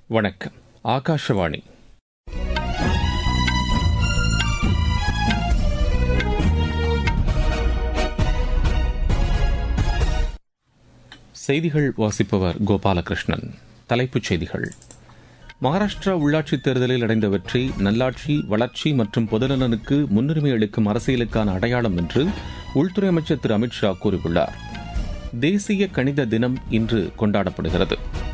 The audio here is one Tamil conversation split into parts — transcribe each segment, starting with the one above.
வணக்கம் ஆகாஷவாணி செய்திகள் வாசிப்பவர் கோபாலகிருஷ்ணன் தலைப்புச் செய்திகள் மகாராஷ்டிரா உள்ளாட்சித் தேர்தலில் அடைந்த வெற்றி நல்லாட்சி வளர்ச்சி மற்றும் பொதுநலனுக்கு முன்னுரிமை அளிக்கும் அரசியலுக்கான அடையாளம் என்று உள்துறை அமைச்சர் திரு அமித்ஷா கூறியுள்ளார் தேசிய கணித தினம் இன்று கொண்டாடப்படுகிறது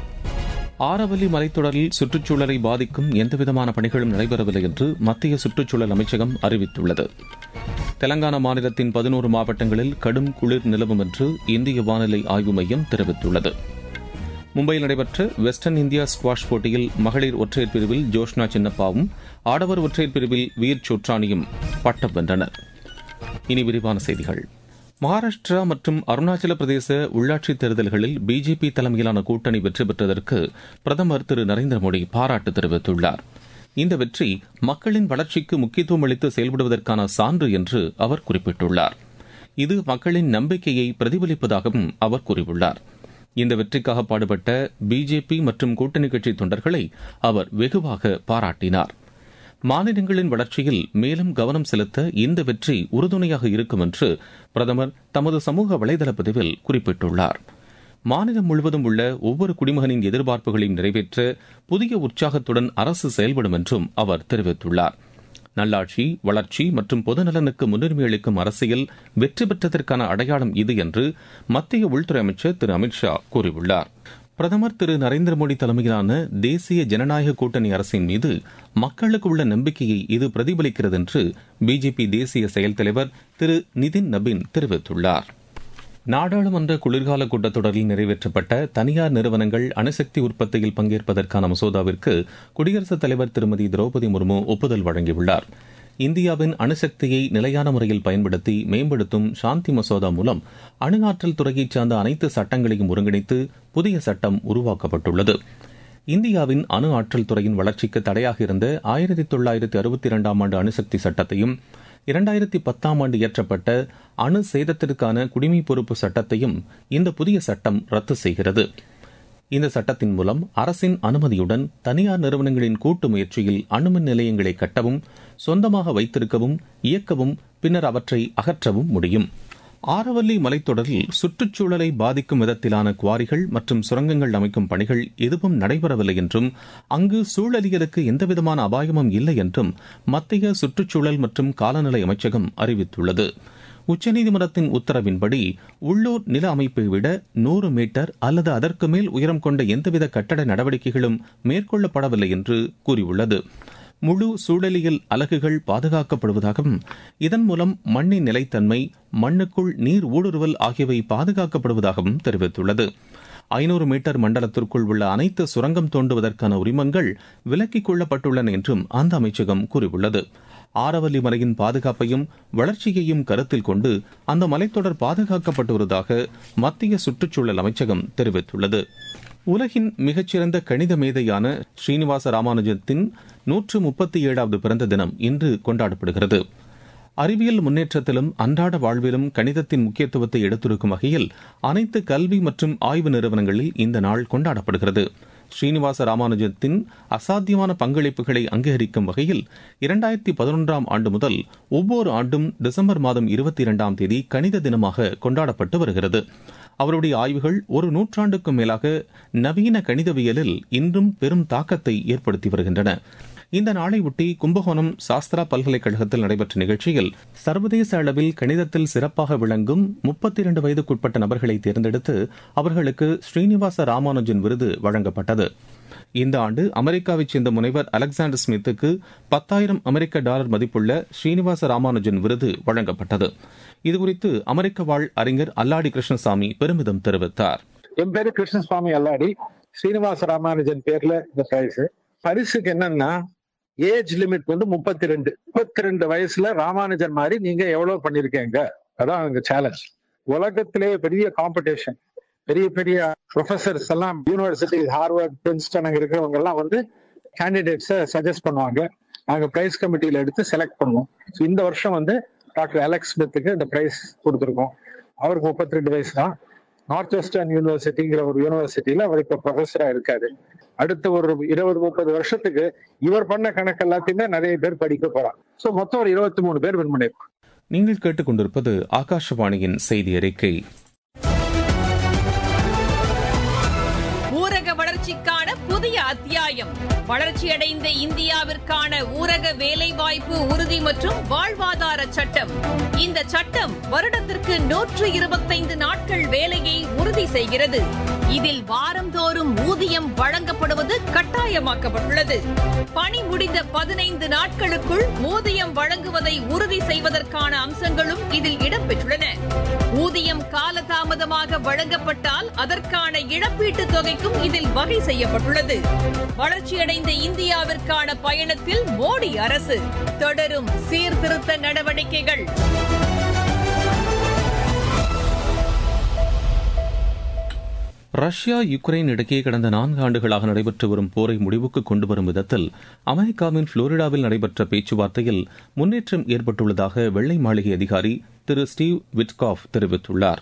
ஆரவல்லி மலைத்தொடரில் சுற்றுச்சூழலை பாதிக்கும் எந்தவிதமான பணிகளும் நடைபெறவில்லை என்று மத்திய சுற்றுச்சூழல் அமைச்சகம் அறிவித்துள்ளது தெலங்கானா மாநிலத்தின் பதினோரு மாவட்டங்களில் கடும் குளிர் நிலவும் என்று இந்திய வானிலை ஆய்வு மையம் தெரிவித்துள்ளது மும்பையில் நடைபெற்ற வெஸ்டர்ன் இந்தியா ஸ்குவாஷ் போட்டியில் மகளிர் ஒற்றையர் பிரிவில் ஜோஷ்னா சின்னப்பாவும் ஆடவர் ஒற்றையர் பிரிவில் வீர் சோட்ரானியும் பட்டம் வென்றனர் இனி விரிவான செய்திகள் மகாராஷ்டிரா மற்றும் அருணாச்சல பிரதேச உள்ளாட்சித் தேர்தல்களில் பிஜேபி தலைமையிலான கூட்டணி வெற்றி பெற்றதற்கு பிரதமர் திரு நரேந்திர மோடி பாராட்டு தெரிவித்துள்ளார் இந்த வெற்றி மக்களின் வளர்ச்சிக்கு முக்கியத்துவம் அளித்து செயல்படுவதற்கான சான்று என்று அவர் குறிப்பிட்டுள்ளார் இது மக்களின் நம்பிக்கையை பிரதிபலிப்பதாகவும் அவர் கூறியுள்ளார் இந்த வெற்றிக்காக பாடுபட்ட பிஜேபி மற்றும் கூட்டணி கட்சி தொண்டர்களை அவர் வெகுவாக பாராட்டினார் மாநிலங்களின் வளர்ச்சியில் மேலும் கவனம் செலுத்த இந்த வெற்றி உறுதுணையாக இருக்கும் என்று பிரதமர் தமது சமூக வலைதள பதிவில் குறிப்பிட்டுள்ளார் மாநிலம் முழுவதும் உள்ள ஒவ்வொரு குடிமகனின் எதிர்பார்ப்புகளையும் நிறைவேற்ற புதிய உற்சாகத்துடன் அரசு செயல்படும் என்றும் அவர் தெரிவித்துள்ளார் நல்லாட்சி வளர்ச்சி மற்றும் பொதுநலனுக்கு முன்னுரிமை அளிக்கும் அரசியல் வெற்றி பெற்றதற்கான அடையாளம் இது என்று மத்திய உள்துறை அமைச்சர் திரு அமித்ஷா கூறியுள்ளார் பிரதமர் திரு நரேந்திர மோடி தலைமையிலான தேசிய ஜனநாயக கூட்டணி அரசின் மீது மக்களுக்கு உள்ள நம்பிக்கையை இது பிரதிபலிக்கிறது என்று பிஜேபி தேசிய செயல் தலைவர் திரு நிதின் நபின் தெரிவித்துள்ளார் நாடாளுமன்ற குளிர்கால கூட்டத்தொடரில் நிறைவேற்றப்பட்ட தனியார் நிறுவனங்கள் அணுசக்தி உற்பத்தியில் பங்கேற்பதற்கான மசோதாவிற்கு குடியரசுத் தலைவர் திருமதி திரௌபதி முர்மு ஒப்புதல் வழங்கியுள்ளார் இந்தியாவின் அணுசக்தியை நிலையான முறையில் பயன்படுத்தி மேம்படுத்தும் சாந்தி மசோதா மூலம் அணு ஆற்றல் துறையைச் சார்ந்த அனைத்து சட்டங்களையும் ஒருங்கிணைத்து புதிய சட்டம் உருவாக்கப்பட்டுள்ளது இந்தியாவின் அணு ஆற்றல் துறையின் வளர்ச்சிக்கு தடையாக இருந்த ஆயிரத்தி தொள்ளாயிரத்தி அறுபத்தி இரண்டாம் ஆண்டு அணுசக்தி சட்டத்தையும் இரண்டாயிரத்தி பத்தாம் ஆண்டு இயற்றப்பட்ட அணு சேதத்திற்கான குடிமை பொறுப்பு சட்டத்தையும் இந்த புதிய சட்டம் ரத்து செய்கிறது இந்த சட்டத்தின் மூலம் அரசின் அனுமதியுடன் தனியார் நிறுவனங்களின் கூட்டு முயற்சியில் அணுமின் நிலையங்களை கட்டவும் சொந்தமாக வைத்திருக்கவும் இயக்கவும் பின்னர் அவற்றை அகற்றவும் முடியும் ஆரவல்லி மலைத்தொடரில் சுற்றுச்சூழலை பாதிக்கும் விதத்திலான குவாரிகள் மற்றும் சுரங்கங்கள் அமைக்கும் பணிகள் எதுவும் நடைபெறவில்லை என்றும் அங்கு சூழலியலுக்கு எந்தவிதமான அபாயமும் இல்லை என்றும் மத்திய சுற்றுச்சூழல் மற்றும் காலநிலை அமைச்சகம் அறிவித்துள்ளது உச்சநீதிமன்றத்தின் உத்தரவின்படி உள்ளூர் நில அமைப்பை விட நூறு மீட்டர் அல்லது அதற்கு மேல் உயரம் கொண்ட எந்தவித கட்டட நடவடிக்கைகளும் மேற்கொள்ளப்படவில்லை என்று கூறியுள்ளது முழு சூழலியல் அலகுகள் பாதுகாக்கப்படுவதாகவும் இதன் மூலம் மண்ணின் நிலைத்தன்மை மண்ணுக்குள் நீர் ஊடுருவல் ஆகியவை பாதுகாக்கப்படுவதாகவும் தெரிவித்துள்ளது ஐநூறு மீட்டர் மண்டலத்திற்குள் உள்ள அனைத்து சுரங்கம் தோண்டுவதற்கான உரிமங்கள் விலக்கிக் கொள்ளப்பட்டுள்ளன என்றும் அந்த அமைச்சகம் கூறியுள்ளது ஆரவல்லி மலையின் பாதுகாப்பையும் வளர்ச்சியையும் கருத்தில் கொண்டு அந்த மலைத்தொடர் பாதுகாக்கப்பட்டு வருவதாக மத்திய சுற்றுச்சூழல் அமைச்சகம் தெரிவித்துள்ளது உலகின் மிகச்சிறந்த கணித மேதையான ஸ்ரீனிவாச ராமானுஜத்தின் நூற்று முப்பத்தி ஏழாவது பிறந்த தினம் இன்று கொண்டாடப்படுகிறது அறிவியல் முன்னேற்றத்திலும் அன்றாட வாழ்விலும் கணிதத்தின் முக்கியத்துவத்தை எடுத்துரைக்கும் வகையில் அனைத்து கல்வி மற்றும் ஆய்வு நிறுவனங்களில் இந்த நாள் கொண்டாடப்படுகிறது ஸ்ரீனிவாச ராமானுஜத்தின் அசாத்தியமான பங்களிப்புகளை அங்கீகரிக்கும் வகையில் இரண்டாயிரத்தி பதினொன்றாம் ஆண்டு முதல் ஒவ்வொரு ஆண்டும் டிசம்பர் மாதம் இருபத்தி இரண்டாம் தேதி கணித தினமாக கொண்டாடப்பட்டு வருகிறது அவருடைய ஆய்வுகள் ஒரு நூற்றாண்டுக்கும் மேலாக நவீன கணிதவியலில் இன்றும் பெரும் தாக்கத்தை ஏற்படுத்தி வருகின்றன இந்த நாளையொட்டி கும்பகோணம் சாஸ்திரா பல்கலைக்கழகத்தில் நடைபெற்ற நிகழ்ச்சியில் சர்வதேச அளவில் கணிதத்தில் சிறப்பாக விளங்கும் முப்பத்தி இரண்டு வயதுக்குட்பட்ட நபர்களை தேர்ந்தெடுத்து அவர்களுக்கு ஸ்ரீனிவாச ராமானுஜன் விருது வழங்கப்பட்டது இந்த ஆண்டு அமெரிக்காவைச் சேர்ந்த முனைவர் அலெக்சாண்டர் ஸ்மித்துக்கு பத்தாயிரம் அமெரிக்க டாலர் மதிப்புள்ள ஸ்ரீனிவாச ராமானுஜன் விருது வழங்கப்பட்டது இதுகுறித்து அமெரிக்க வாழ் அறிஞர் அல்லாடி கிருஷ்ணசாமி பெருமிதம் தெரிவித்தார் என் பேரு கிருஷ்ணசுவாமி அல்லாடி ஸ்ரீனிவாச ராமானுஜன் பேர்ல இந்த பிரைஸ் பரிசுக்கு என்னன்னா ஏஜ் லிமிட் வந்து முப்பத்தி ரெண்டு முப்பத்தி ரெண்டு வயசுல ராமானுஜன் மாதிரி நீங்க எவ்வளவு பண்ணிருக்கீங்க அதான் அங்க சேலஞ்ச் உலகத்திலே பெரிய காம்படிஷன் பெரிய பெரிய ப்ரொஃபசர்ஸ் எல்லாம் யூனிவர்சிட்டி ஹார்வர்ட் பிரின்ஸ்டன் அங்க இருக்கிறவங்க எல்லாம் வந்து கேண்டிடேட்ஸை சஜஸ்ட் பண்ணுவாங்க நாங்க பிரைஸ் கமிட்டியில எடுத்து செலக்ட் பண்ணுவோம் இந்த வருஷம் வந்து டாக்டர் அலெக்ஸ் ஸ்மித்துக்கு இந்த பிரைஸ் கொடுத்துருக்கோம் அவருக்கு முப்பத்தி ரெண்டு வயசு தான் நார்த் வெஸ்டர்ன் யூனிவர்சிட்டிங்கிற ஒரு யூனிவர்சிட்டியில அவர் இப்ப ப்ரொஃபஸரா இருக்காரு அடுத்த ஒரு இருபது முப்பது வருஷத்துக்கு இவர் பண்ண கணக்கு எல்லாத்தையுமே நிறைய பேர் படிக்க போறான் சோ மொத்தம் ஒரு இருபத்தி மூணு பேர் வின் பண்ணிருக்கோம் நீங்கள் கேட்டுக்கொண்டிருப்பது ஆகாஷவாணியின் செய்தி அறிக்கை ஊரக வளர்ச்சிக்கான புதிய அத்தியாயம் வளர்ச்சியடைந்த இந்தியாவிற்கான ஊரக வேலைவாய்ப்பு உறுதி மற்றும் வாழ்வாதார சட்டம் இந்த சட்டம் வருடத்திற்கு நூற்று இருபத்தைந்து நாட்கள் வேலையை உறுதி செய்கிறது இதில் வாரந்தோறும் ஊதியம் வழங்கப்படுவது கட்டாயமாக்கப்பட்டுள்ளது பணி முடிந்த பதினைந்து நாட்களுக்குள் ஊதியம் வழங்குவதை உறுதி செய்வதற்கான அம்சங்களும் இதில் இடம்பெற்றுள்ளன ஊதியம் காலதாமதமாக வழங்கப்பட்டால் அதற்கான இழப்பீட்டுத் தொகைக்கும் இதில் வகை செய்யப்பட்டுள்ளது வளர்ச்சியடைந்த இந்தியாவிற்கான பயணத்தில் மோடி அரசு தொடரும் சீர்திருத்த நடவடிக்கைகள் ரஷ்யா யுக்ரைன் இடையே கடந்த நான்கு ஆண்டுகளாக நடைபெற்று வரும் போரை முடிவுக்கு கொண்டு வரும் விதத்தில் அமெரிக்காவின் புளோரிடாவில் நடைபெற்ற பேச்சுவார்த்தையில் முன்னேற்றம் ஏற்பட்டுள்ளதாக வெள்ளை மாளிகை அதிகாரி திரு ஸ்டீவ் விட்காஃப் தெரிவித்துள்ளார்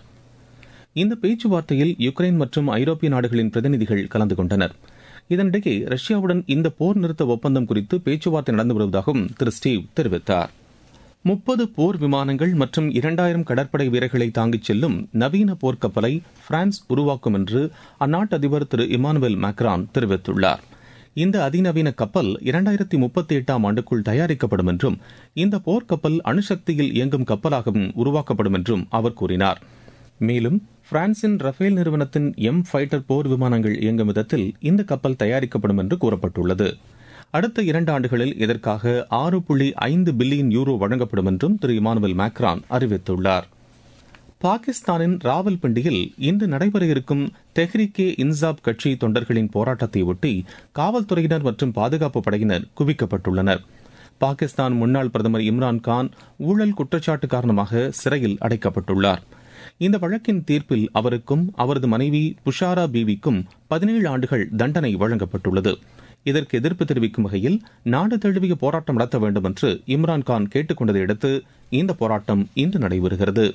இந்த பேச்சுவார்த்தையில் யுக்ரைன் மற்றும் ஐரோப்பிய நாடுகளின் பிரதிநிதிகள் கலந்து கொண்டனர் இதனிடையே ரஷ்யாவுடன் இந்த போர் நிறுத்த ஒப்பந்தம் குறித்து பேச்சுவார்த்தை நடந்து வருவதாகவும் திரு ஸ்டீவ் தெரிவித்தார் முப்பது போர் விமானங்கள் மற்றும் இரண்டாயிரம் கடற்படை வீரர்களை தாங்கிச் செல்லும் நவீன போர்க்கப்பலை பிரான்ஸ் உருவாக்கும் என்று அந்நாட்டு அதிபர் திரு இமானுவேல் மேக்ரான் தெரிவித்துள்ளார் இந்த அதிநவீன கப்பல் இரண்டாயிரத்தி முப்பத்தி எட்டாம் ஆண்டுக்குள் தயாரிக்கப்படும் என்றும் இந்த போர்க்கப்பல் அணுசக்தியில் இயங்கும் கப்பலாகவும் உருவாக்கப்படும் என்றும் அவர் கூறினார் மேலும் பிரான்சின் ரஃபேல் நிறுவனத்தின் எம் ஃபைட்டர் போர் விமானங்கள் இயங்கும் விதத்தில் இந்த கப்பல் தயாரிக்கப்படும் என்று கூறப்பட்டுள்ளது அடுத்த இரண்டு ஆண்டுகளில் இதற்காக ஆறு புள்ளி ஐந்து பில்லியன் யூரோ வழங்கப்படும் என்றும் திரு இமானுவேல் மேக்ரான் அறிவித்துள்ளார் பாகிஸ்தானின் ராவல்பிண்டியில் இன்று நடைபெற இருக்கும் தெஹ்ரிகே இன்சாப் கட்சி தொண்டர்களின் போராட்டத்தை ஒட்டி காவல்துறையினர் மற்றும் பாதுகாப்பு படையினர் குவிக்கப்பட்டுள்ளனர் பாகிஸ்தான் முன்னாள் பிரதமர் இம்ரான் கான் ஊழல் குற்றச்சாட்டு காரணமாக சிறையில் அடைக்கப்பட்டுள்ளார் இந்த வழக்கின் தீர்ப்பில் அவருக்கும் அவரது மனைவி புஷாரா பீவிக்கும் பதினேழு ஆண்டுகள் தண்டனை வழங்கப்பட்டுள்ளது இதற்கு எதிர்ப்பு தெரிவிக்கும் வகையில் நாடு தழுவிய போராட்டம் நடத்த வேண்டும் என்று இம்ரான்கான் கேட்டுக் கொண்டதை அடுத்து இந்த போராட்டம் இன்று நடைபெறுகிறது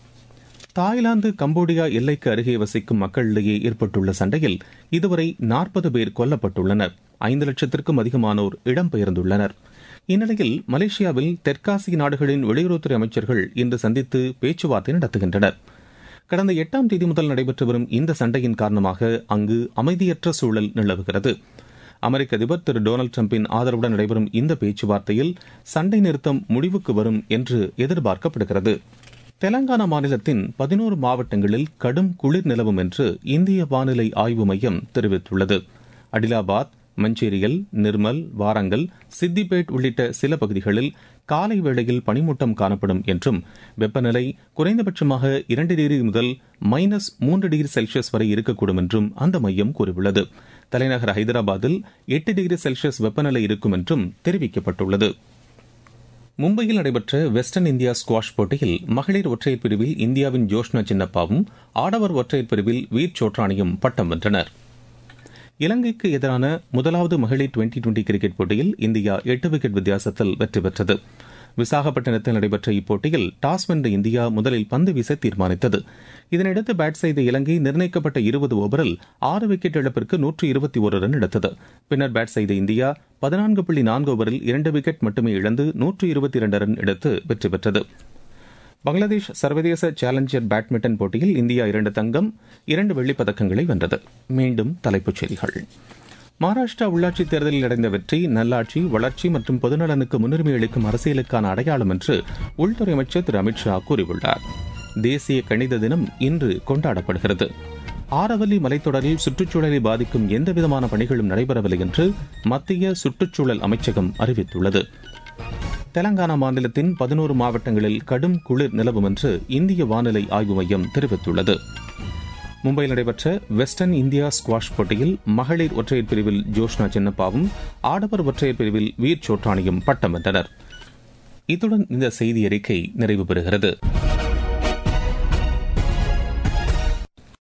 தாய்லாந்து கம்போடியா எல்லைக்கு அருகே வசிக்கும் மக்களிடையே ஏற்பட்டுள்ள சண்டையில் இதுவரை நாற்பது பேர் கொல்லப்பட்டுள்ளனர் ஐந்து லட்சத்திற்கும் அதிகமானோர் இடம்பெயர்ந்துள்ளனர் இந்நிலையில் மலேசியாவில் தெற்காசிய நாடுகளின் வெளியுறவுத்துறை அமைச்சர்கள் இன்று சந்தித்து பேச்சுவார்த்தை நடத்துகின்றனர் கடந்த எட்டாம் தேதி முதல் நடைபெற்று வரும் இந்த சண்டையின் காரணமாக அங்கு அமைதியற்ற சூழல் நிலவுகிறது அமெரிக்க அதிபர் திரு டொனால்டு டிரம்பின் ஆதரவுடன் நடைபெறும் இந்த பேச்சுவார்த்தையில் சண்டை நிறுத்தம் முடிவுக்கு வரும் என்று எதிர்பார்க்கப்படுகிறது தெலங்கானா மாநிலத்தின் பதினோரு மாவட்டங்களில் கடும் குளிர் நிலவும் என்று இந்திய வானிலை ஆய்வு மையம் தெரிவித்துள்ளது அடிலாபாத் மஞ்சேரியல் நிர்மல் வாரங்கல் சித்திபேட் உள்ளிட்ட சில பகுதிகளில் காலை வேளையில் பனிமூட்டம் காணப்படும் என்றும் வெப்பநிலை குறைந்தபட்சமாக இரண்டு டிகிரி முதல் மைனஸ் மூன்று டிகிரி செல்சியஸ் வரை இருக்கக்கூடும் என்றும் அந்த மையம் கூறியுள்ளது தலைநகர் ஹைதராபாத்தில் எட்டு டிகிரி செல்சியஸ் வெப்பநிலை இருக்கும் என்றும் தெரிவிக்கப்பட்டுள்ளது மும்பையில் நடைபெற்ற வெஸ்டர்ன் இந்தியா ஸ்குவாஷ் போட்டியில் மகளிர் ஒற்றையர் பிரிவில் இந்தியாவின் ஜோஷ்னா சின்னப்பாவும் ஆடவர் ஒற்றையர் பிரிவில் வீர் சோட்ரானியும் பட்டம் வென்றனர் இலங்கைக்கு எதிரான முதலாவது மகளிர் டுவெண்டி டுவெண்டி கிரிக்கெட் போட்டியில் இந்தியா எட்டு விக்கெட் வித்தியாசத்தில் வெற்றி பெற்றது விசாகப்பட்டினத்தில் நடைபெற்ற இப்போட்டியில் டாஸ் வென்ற இந்தியா முதலில் பந்து வீச தீர்மானித்தது இதனையடுத்து பேட் செய்த இலங்கை நிர்ணயிக்கப்பட்ட இருபது ஓவரில் ஆறு விக்கெட் இழப்பிற்கு நூற்று இருபத்தி ஒரு ரன் எடுத்தது பின்னர் பேட் செய்த இந்தியா பதினான்கு புள்ளி நான்கு ஓவரில் இரண்டு விக்கெட் மட்டுமே இழந்து நூற்று இருபத்தி இரண்டு ரன் எடுத்து வெற்றி பெற்றது பங்களாதேஷ் சர்வதேச சேலஞ்சர் பேட்மிண்டன் போட்டியில் இந்தியா இரண்டு தங்கம் இரண்டு வெள்ளிப் பதக்கங்களை வென்றது மீண்டும் தலைப்புச் செய்திகள் மகாராஷ்டிரா உள்ளாட்சித் தேர்தலில் அடைந்த வெற்றி நல்லாட்சி வளர்ச்சி மற்றும் பொதுநலனுக்கு முன்னுரிமை அளிக்கும் அரசியலுக்கான அடையாளம் என்று உள்துறை அமைச்சர் திரு அமித்ஷா கூறியுள்ளார் தேசிய கணித தினம் இன்று கொண்டாடப்படுகிறது ஆரவல்லி மலைத்தொடரில் சுற்றுச்சூழலை பாதிக்கும் எந்தவிதமான பணிகளும் நடைபெறவில்லை என்று மத்திய சுற்றுச்சூழல் அமைச்சகம் அறிவித்துள்ளது தெலங்கானா மாநிலத்தின் பதினோரு மாவட்டங்களில் கடும் குளிர் நிலவும் என்று இந்திய வானிலை ஆய்வு மையம் தெரிவித்துள்ளது மும்பையில் நடைபெற்ற வெஸ்டர்ன் இந்தியா ஸ்குவாஷ் போட்டியில் மகளிர் ஒற்றையர் பிரிவில் ஜோஷ்னா சின்னப்பாவும் ஆடவர் ஒற்றையர் பிரிவில் வீர் சோட்ரானியும் பட்டம் வென்றனர் இத்துடன் இந்த செய்தி அறிக்கை நிறைவு பெறுகிறது